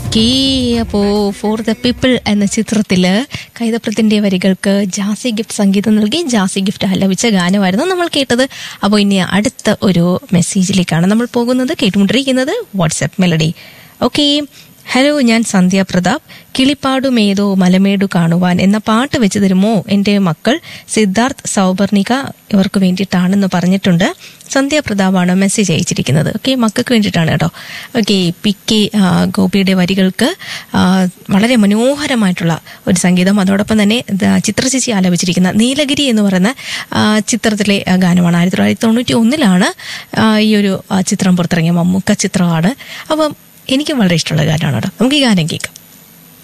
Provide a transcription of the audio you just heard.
okay അപ്പോൾ for the people എന്ന ചിത്രത്തില് കൈതപ്രത്തിന്റെ വരികൾക്ക് ജാസി ഗിഫ്റ്റ് സംഗീതം നൽകി ജാസി ഗിഫ്റ്റ് ആലപിച്ച ഗാനമായിരുന്നു നമ്മൾ കേട്ടത് അപ്പോൾ ഇനി അടുത്ത ഒരു മെസ്സേജിലേക്കാണ് നമ്മൾ പോകുന്നത് കേട്ടുകൊണ്ടിരിക്കുന്നത് വാട്സ്ആപ്പ് മെലഡി ഓക്കേ ഹലോ ഞാൻ സന്ധ്യ പ്രതാപ് കിളിപ്പാടുമേതോ മലമേടു കാണുവാൻ എന്ന പാട്ട് വെച്ച് തരുമോ എൻ്റെ മക്കൾ സിദ്ധാർത്ഥ് സൗപർണിക ഇവർക്ക് വേണ്ടിയിട്ടാണെന്ന് പറഞ്ഞിട്ടുണ്ട് സന്ധ്യ പ്രതാപാണ് മെസ്സേജ് അയച്ചിരിക്കുന്നത് ഓക്കെ മക്കൾക്ക് വേണ്ടിയിട്ടാണ് കേട്ടോ ഓക്കെ പി കെ ആ, ഗോപിയുടെ വരികൾക്ക് ആ, വളരെ മനോഹരമായിട്ടുള്ള ഒരു സംഗീതം അതോടൊപ്പം തന്നെ ദ- ചിത്രചേച്ചി ആലപിച്ചിരിക്കുന്ന നീലഗിരി എന്ന് പറയുന്ന ആ, ചിത്രത്തിലെ ആ, ഗാനമാണ് ആയിരത്തി തൊള്ളായിരത്തി തൊണ്ണൂറ്റി ഒന്നിലാണ് ആ, ഈ ഒരു ആ, ചിത്രം പുറത്തിറങ്ങിയ മമ്മൂക്ക ചിത്രമാണ് അപ്പം എനിക്ക് വളരെ ഇഷ്ടമുള്ള ഗാനമാണ് കേട്ടോ നമുക്ക് ഈ ഗാനം കേൾക്കാം